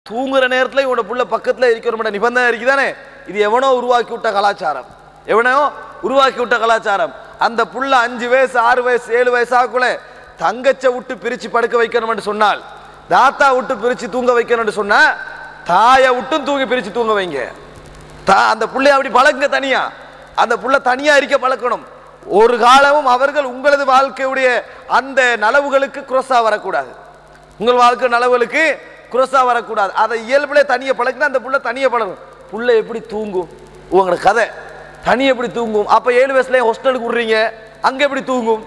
தூங்குற நேரத்துல இவனோட புள்ள பக்கத்துல இருக்கிற நிபந்தனை இருக்குதானே இது எவனோ உருவாக்கி விட்ட கலாச்சாரம் எவனோ உருவாக்கி விட்ட கலாச்சாரம் அந்த புள்ள அஞ்சு வயசு ஆறு வயசு ஏழு வயசாக்குள்ள தங்கச்ச விட்டு பிரிச்சு படுக்க வைக்கணும்னு சொன்னால் தாத்தா விட்டு பிரிச்சு தூங்க வைக்கணும்னு சொன்னா தாயை விட்டும் தூங்கி பிரிச்சு தூங்க வைங்க தா அந்த புள்ளைய அப்படி பழகுங்க தனியா அந்த புள்ள தனியா இருக்க பழக்கணும் ஒரு காலமும் அவர்கள் உங்களது வாழ்க்கையுடைய அந்த நலவுகளுக்கு குரோசா வரக்கூடாது உங்கள் வாழ்க்கை நலவுகளுக்கு குரோசா வரக்கூடாது அதை இயல்புல தனியை பழக்கினா அந்த புள்ள தனியை பழகும் புள்ள எப்படி தூங்கும் உங்களோட கதை தனி எப்படி தூங்கும் அப்ப ஏழு வயசுல ஹாஸ்டலுக்கு விடுறீங்க அங்க எப்படி தூங்கும்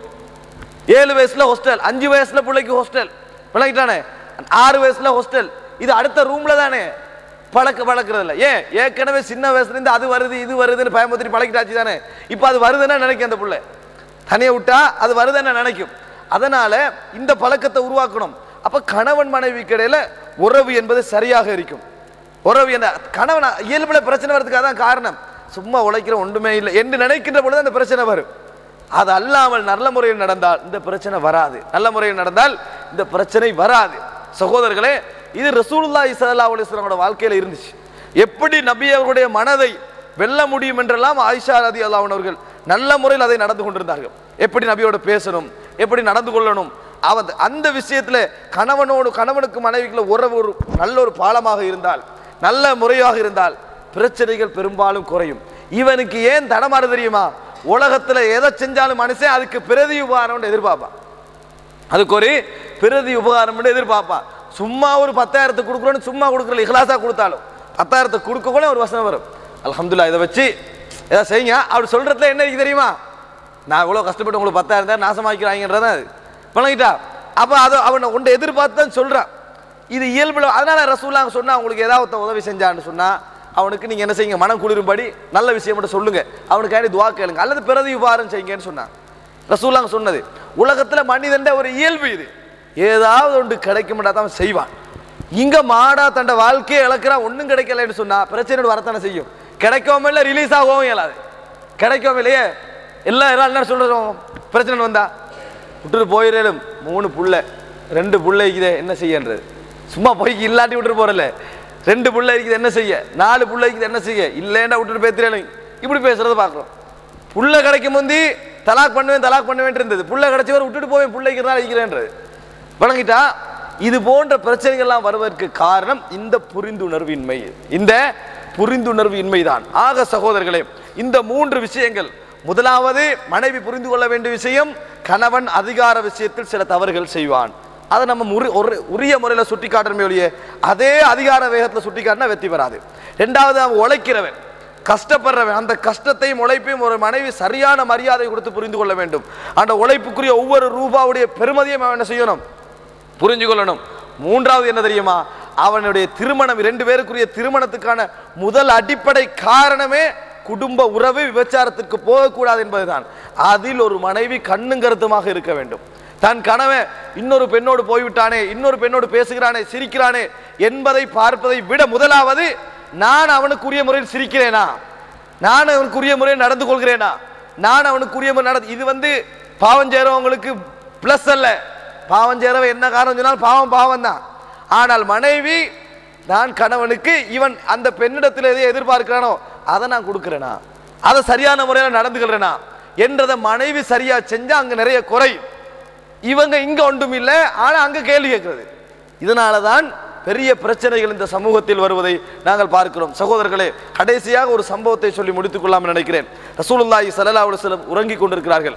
ஏழு வயசுல ஹாஸ்டல் அஞ்சு வயசுல பிள்ளைக்கு ஹாஸ்டல் விளங்கிட்டானே ஆறு வயசுல ஹாஸ்டல் இது அடுத்த ரூம்ல தானே பழக்க பழக்கிறது இல்லை ஏன் ஏற்கனவே சின்ன வயசுல இருந்து அது வருது இது வருதுன்னு பயமுத்திரி பழக்கிட்டாச்சு தானே இப்போ அது வருதுன்னா நினைக்கும் அந்த புள்ள தனியை விட்டா அது வருதுன்னு நினைக்கும் அதனால இந்த பழக்கத்தை உருவாக்கணும் அப்ப கணவன் மனைவி இடையில உறவு என்பது சரியாக இருக்கும் உறவு என்ன கணவன் இயல்புல பிரச்சனை வர்றதுக்காக தான் காரணம் சும்மா உழைக்கிற ஒன்றுமே இல்லை என்று நினைக்கின்ற பொழுது அந்த பிரச்சனை வரும் அது அல்லாமல் நல்ல முறையில் நடந்தால் இந்த பிரச்சனை வராது நல்ல முறையில் நடந்தால் இந்த பிரச்சனை வராது சகோதரர்களே இது ரசூலுல்லாஹி ஸல்லல்லாஹு அலைஹி வஸல்லமோட வாழ்க்கையில இருந்துச்சு எப்படி நபி அவர்களுடைய மனதை வெல்ல முடியும் என்றெல்லாம் ஆயிஷா ரதி அவர்கள் நல்ல முறையில் அதை நடந்து கொண்டிருந்தார்கள் எப்படி நபியோட பேசணும் எப்படி நடந்து கொள்ளணும் அவன் அந்த விஷயத்துல கணவனோடு கணவனுக்கு மனைவிக்குள்ள உறவு ஒரு நல்ல ஒரு பாலமாக இருந்தால் நல்ல முறையாக இருந்தால் பிரச்சனைகள் பெரும்பாலும் குறையும் இவனுக்கு ஏன் தடமாறு தெரியுமா உலகத்துல எதை செஞ்சாலும் மனுஷன் அதுக்கு பிரதி உபகாரம்னு எதிர்பார்ப்பான் அதுக்கு ஒரு பிரதி உபகாரம் எதிர்பார்ப்பான் சும்மா ஒரு பத்தாயிரத்துக்கு கொடுக்குறோன்னு சும்மா கொடுக்குறல இஹ்லாசா கொடுத்தாலும் பத்தாயிரத்துக்கு கொடுக்க கூட ஒரு வசனம் வரும் அல்ஹம்துலில்லாஹ் இதை வச்சு ஏதாவது செய்யுங்க அப்படி சொல்றதுல என்ன இருக்கு தெரியுமா நான் இவ்வளோ கஷ்டப்பட்டு உங்களுக்கு பத்தாயிரம் தான் நாசமாக்கிறாங்கன்றதான் அது பழகிட்டா அப்போ அதை அவனை உண்டை எதிர்பார்த்து தான் சொல்கிறான் இது இயல்புல அதனால ரசூலாங்க சொன்னா உங்களுக்கு ஏதாவது ஒருத்தன் உதவி செஞ்சான்னு சொன்னா அவனுக்கு நீங்க என்ன செய்யுங்க மனம் குளிரும்படி நல்ல விஷயம் மட்டும் சொல்லுங்க அவனுக்காண்டி துவா கேளுங்க அல்லது பிரதி உபாரம் செய்யுங்கன்னு சொன்னாங்க ரசூலாங்க சொன்னது உலகத்துல மனிதன்ட ஒரு இயல்பு இது ஏதாவது ஒன்று கிடைக்கும்டா தான் அவன் செய்வான் இங்க மாடா தண்ட வாழ்க்கையை இழக்கிறான் ஒன்றும் கிடைக்கலன்னு சொன்னா பிரச்சனை வரத்தானே செய்யும் கிடைக்கவும் இல்லை ரிலீஸ் ஆகவும் இயலாது கிடைக்கவும் இல்லையே எல்லாம் எல்லாம் என்ன சொல்றோம் பிரச்சனை வந்தா விட்டுட்டு போயிடலும் மூணு புள்ள ரெண்டு புள்ள இருக்குதே என்ன செய்யன்றது சும்மா போய் இல்லாட்டி விட்டுட்டு போறல ரெண்டு புள்ள இருக்குது என்ன செய்ய நாலு புள்ள இருக்குது என்ன செய்ய இல்லைன்னா விட்டுட்டு பேத்துறேன் இப்படி பேசுறத பார்க்குறோம் புள்ள கிடைக்கும் முந்தி தலாக் பண்ணுவேன் தலாக் பண்ணுவேன் இருந்தது புள்ள கிடைச்சவர் விட்டுட்டு போவேன் பிள்ளைக்கு தான் இருக்கிறேன்றது வழங்கிட்டா இது போன்ற பிரச்சனைகள்லாம் வருவதற்கு காரணம் இந்த புரிந்துணர்வின்மை இந்த புரிந்துணர்வு இன்மைதான் ஆக சகோதரர்களே இந்த மூன்று விஷயங்கள் முதலாவது மனைவி புரிந்து கொள்ள வேண்டிய விஷயம் கணவன் அதிகார விஷயத்தில் சில தவறுகள் செய்வான் அதை நம்ம முறி ஒரு உரிய முறையில் சுட்டி காட்டுறமே ஒழிய அதே அதிகார வேகத்தில் சுட்டி காட்டினா வெற்றி பெறாது ரெண்டாவது அவன் உழைக்கிறவன் கஷ்டப்படுறவன் அந்த கஷ்டத்தையும் உழைப்பையும் ஒரு மனைவி சரியான மரியாதை கொடுத்து புரிந்து கொள்ள வேண்டும் அந்த உழைப்புக்குரிய ஒவ்வொரு ரூபாவுடைய பெருமதியும் அவன் என்ன செய்யணும் புரிஞ்சு கொள்ளணும் மூன்றாவது என்ன தெரியுமா அவனுடைய திருமணம் ரெண்டு பேருக்குரிய திருமணத்துக்கான முதல் அடிப்படை காரணமே குடும்ப உறவு விபச்சாரத்திற்கு போகக்கூடாது என்பதுதான் அதில் ஒரு மனைவி கண்ணும் கருத்துமாக இருக்க வேண்டும் தன் கணவன் இன்னொரு பெண்ணோடு போய்விட்டானே இன்னொரு பெண்ணோடு பேசுகிறானே சிரிக்கிறானே என்பதை பார்ப்பதை விட முதலாவது நான் அவனுக்குரிய முறையில் சிரிக்கிறேனா நான் அவனுக்குரிய முறையில் நடந்து கொள்கிறேனா நான் அவனுக்குரிய முறை நடந்து இது வந்து பாவம் செய்கிறவங்களுக்கு ப்ளஸ் அல்ல பாவம் செய்கிறவன் என்ன காரணம் சொன்னால் பாவம் பாவம் தான் ஆனால் மனைவி நான் கணவனுக்கு இவன் அந்த பெண்ணிடத்தில் எதை எதிர்பார்க்கிறானோ அதை நான் கொடுக்கிறேனா அதை சரியான முறையில் நடந்துக்கிறேனா என்றதை மனைவி சரியா செஞ்சா அங்க நிறைய குறையும் இவங்க இங்க ஒன்றும் இல்லை ஆனா அங்க கேள்வி கேட்கிறது இதனால தான் பெரிய பிரச்சனைகள் இந்த சமூகத்தில் வருவதை நாங்கள் பார்க்கிறோம் சகோதரர்களே கடைசியாக ஒரு சம்பவத்தை சொல்லி முடித்துக் கொள்ளாமல் நினைக்கிறேன் ரசூலுல்லாஹி ஸல்லல்லாஹு அலைஹி வஸல்லம் உறங்கிக் கொண்டிருக்கிறார்கள்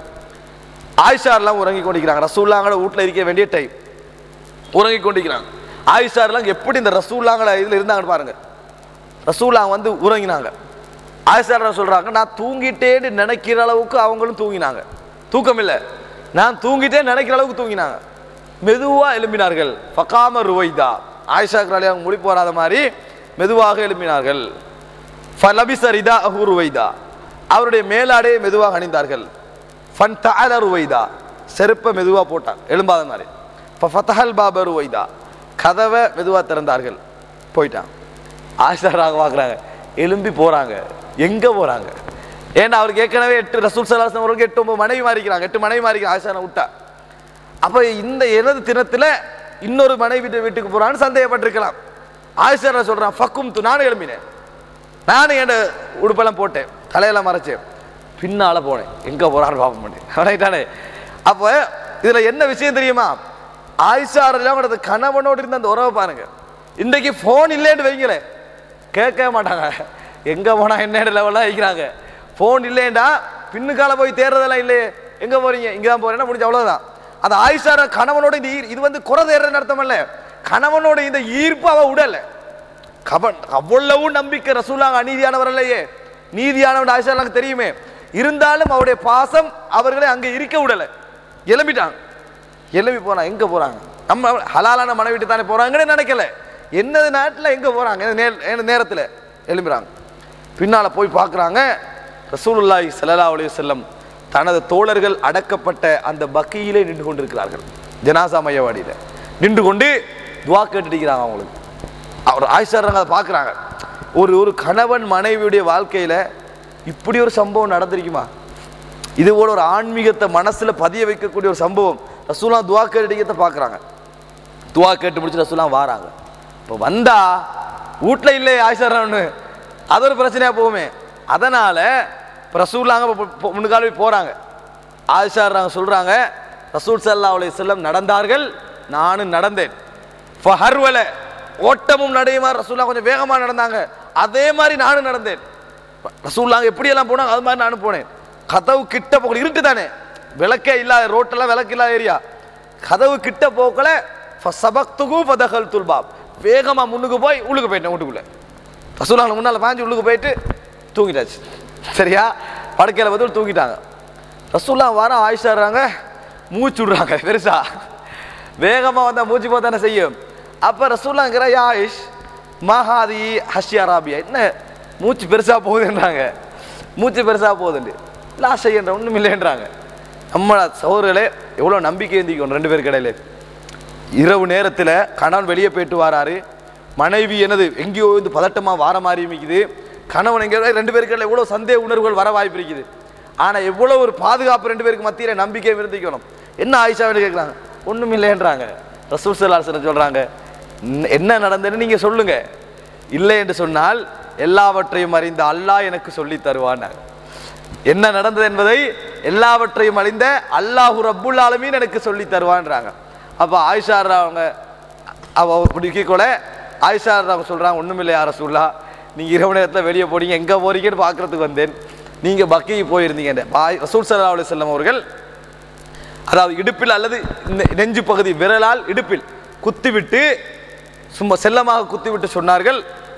ஆயிஷா எல்லாம் உறங்கி கொண்டிருக்கிறாங்க ரசூல்லாங்கள வீட்டில் இருக்க வேண்டிய டைம் உறங்கி கொண்டிருக்கிறாங்க ஆயிஷா எல்லாம் எப்படி இந்த ரசூல்லாங்கள இதில் இருந்தாங்கன்னு பாருங்க ரசூல்லா வந்து உறங்கினாங்க ஆயிஷா சொல்றாங்க நான் தூங்கிட்டேன்னு நினைக்கிற அளவுக்கு அவங்களும் தூங்கினாங்க தூக்கம் இல்லை நான் தூங்கிட்டே நினைக்கிற அளவுக்கு தூங்கினாங்க மெதுவா எழும்பினார்கள் ஃபகாம ருவைதா ஆயிஷா கிராலி அவங்க முடி போறாத மாதிரி மெதுவாக எழுப்பினார்கள் ஃபலபிச ரிதா அஹு ருவைதா அவருடைய மேலாடையை மெதுவாக அணிந்தார்கள் ஃபன் தஅல ருவைதா செருப்பை மெதுவா போட்டான் எழும்பாத மாதிரி ஃபதஹல் பாப ருவைதா கதவை மெதுவா திறந்தார்கள் போயிட்டான் ஆஷாராக பார்க்குறாங்க எலும்பி போறாங்க எங்க போறாங்க ஏன்னா அவருக்கு ஏற்கனவே எட்டு ரசூல் சலாசம் அவருக்கு எட்டு ஒன்பது மனைவி மாறிக்கிறாங்க எட்டு மனைவி மாறிக்கிறாங்க ஆஷாரை விட்டா அப்ப இந்த எனது தினத்துல இன்னொரு மனைவி வீட்டுக்கு போறான்னு சந்தேகப்பட்டிருக்கலாம் ஆயிஷா சொல்றான் ஃபக்கும் து நானும் எழும்பினேன் நானும் என் உடுப்பெல்லாம் போட்டேன் தலையெல்லாம் மறைச்சேன் பின்னால போனேன் எங்க போறான்னு பார்க்க மாட்டேன் ரைட்டானே அப்போ இதுல என்ன விஷயம் தெரியுமா ஆயிஷா ரலியல்லாஹு கணவனோடு இருந்த அந்த உறவை பாருங்க இன்றைக்கு ஃபோன் இல்லைன்னு வைங்களேன் கேட்கவே மாட்டாங்க எங்க போனா என்ன லெவலில் வைக்கிறாங்க ஃபோன் இல்லைண்டா பின்னுக்கால போய் தேடுறதெல்லாம் இல்லையே எங்க போறீங்க இங்க தான் போறேன்னா முடிஞ்ச அவ்வளவுதான் அது ஆயிஷார கணவனோட இந்த ஈர் இது வந்து குறை தேடுறன்னு அர்த்தம் இல்ல கணவனோட இந்த ஈர்ப்பு அவ உடல கவன் அவ்வளவு நம்பிக்கை ரசூலாங்க அநீதியானவர் இல்லையே நீதியானவன் ஆயிஷா எனக்கு தெரியுமே இருந்தாலும் அவருடைய பாசம் அவர்களை அங்க இருக்க விடல எழும்பிட்டாங்க எழும்பி போறாங்க எங்க போறாங்க நம்ம ஹலாலான மனைவிட்டு தானே போறாங்கன்னு நினைக்கல என்னது நாட்டில் எங்க போறாங்க இந்த நே- இந்த நேரத்துல எழும்புறாங்க பின்னால போய் பார்க்கறாங்க ரசூலுல்லாஹி ஸல்லல்லாஹு அலைஹி வஸல்லம் தனது தோழர்கள் அடக்கப்பட்ட அந்த பக்கியிலே நின்று கொண்டிருக்கிறார்கள் ஜனாசா மையவாடியில நின்று கொண்டு துவா கேட்டுக்கிறாங்க அவங்களுக்கு அவர் ஆயிஷாரங்க அதை பார்க்குறாங்க ஒரு ஒரு கணவன் மனைவியுடைய வாழ்க்கையில இப்படி ஒரு சம்பவம் நடந்திருக்குமா இது போல ஒரு ஆன்மீகத்தை மனசுல பதிய வைக்கக்கூடிய ஒரு சம்பவம் ரசூலா துவா கேட்டுக்கிறத பார்க்குறாங்க துவா கேட்டு முடிச்சு ரசூலா வாராங்க இப்போ வந்தா வீட்டில் இல்லை ஆயிஷாரன்னு அது ஒரு பிரச்சனையா போகுமே அதனால இப்போ ரசூலாங்க முன்னுக்கால போய் போறாங்க ஆயிஷாராங்க சொல்றாங்க ரசூல் சல்லா அலைஹி வஸல்லம் நடந்தார்கள் நானும் நடந்தேன் ஃபஹர்வல ஓட்டமும் நடையுமா ரசூல்லா கொஞ்சம் வேகமா நடந்தாங்க அதே மாதிரி நானும் நடந்தேன் ரசூல்லாங்க எப்படி எல்லாம் போனாங்க அது மாதிரி நானும் போனேன் கதவு கிட்ட போகல இருட்டு தானே விளக்கே இல்லாத ரோட்டெல்லாம் விளக்கு இல்லாத ஏரியா கதவு கிட்ட போக்கல சபக்துகு பதகல் துல்பாப் வேகமா முன்னுக்கு போய் உள்ளுக்கு போயிட்டேன் வீட்டுக்குள்ள ரசூலாங்க முன்னால பாஞ்சு உள்ளுக்கு போயிட்டு தூங்கிட்டாச்சு சரியா படுக்கையில வந்து தூங்கிட்டாங்க ரசூல்லா வர ஆயிஷாடுறாங்க மூச்சு விடுறாங்க பெருசா வேகமா வந்தா மூச்சு போக தானே செய்யும் அப்ப ரசூல்லாங்கிற யா ஆயிஷ் மஹாதி ஹஷ்யா ராபியா என்ன மூச்சு பெருசா போகுதுன்றாங்க மூச்சு பெருசா போகுதுண்டு லா செய்யன்ற ஒண்ணும் இல்லைன்றாங்க நம்ம சகோதரர்களே எவ்வளவு நம்பிக்கை இருந்திக்கணும் ரெண்டு பேர் கடையில இரவு நேரத்துல கணவன் வெளியே போயிட்டு வராரு மனைவி என்னது எங்கேயோ வந்து பதட்டமா வார மாதிரி இருக்குது கணவன் எங்கேயோ ரெண்டு பேருக்கு எவ்வளவு சந்தேக உணர்வுகள் வர வாய்ப்பு இருக்குது ஆனா எவ்வளவு ஒரு பாதுகாப்பு ரெண்டு பேருக்கு மத்தியில நம்பிக்கை இருந்திக்கணும் என்ன ஆயிஷாவில் கேட்குறாங்க ஒண்ணும் இல்லைன்றாங்க ரசூல் சல்லாசன் சொல்றாங்க "என்ன- என்ன நடந்ததுன்னு நீங்க சொல்லுங்க இல்லை என்று சொன்னால் எல்லாவற்றையும் அறிந்த அல்லாஹ் எனக்கு சொல்லி தருவான்னாங்க என்ன நடந்தது என்பதை எல்லாவற்றையும் அறிந்த அல்லாஹு ரப்புல் ஆலமீன் எனக்கு சொல்லி தருவான்றாங்க அப்ப ஆயிஷா அவங்க அவ இப்படி கேட்கல ஆயிஷா அவங்க சொல்றாங்க ஒண்ணுமில்லை யார சொல்லா நீங்க இரவு நேரத்துல வெளியே போறீங்க எங்க போறீங்கன்னு பார்க்கறதுக்கு வந்தேன் நீங்க பக்கிக்கு போயிருந்தீங்க ரசூல் சல்லா அலி செல்லம் அவர்கள் அதாவது இடுப்பில் அல்லது நெ- நெஞ்சு பகுதி விரலால் இடுப்பில் குத்திவிட்டு சும்மா செல்லமாக குத்திவிட்டு சொன்னார்கள்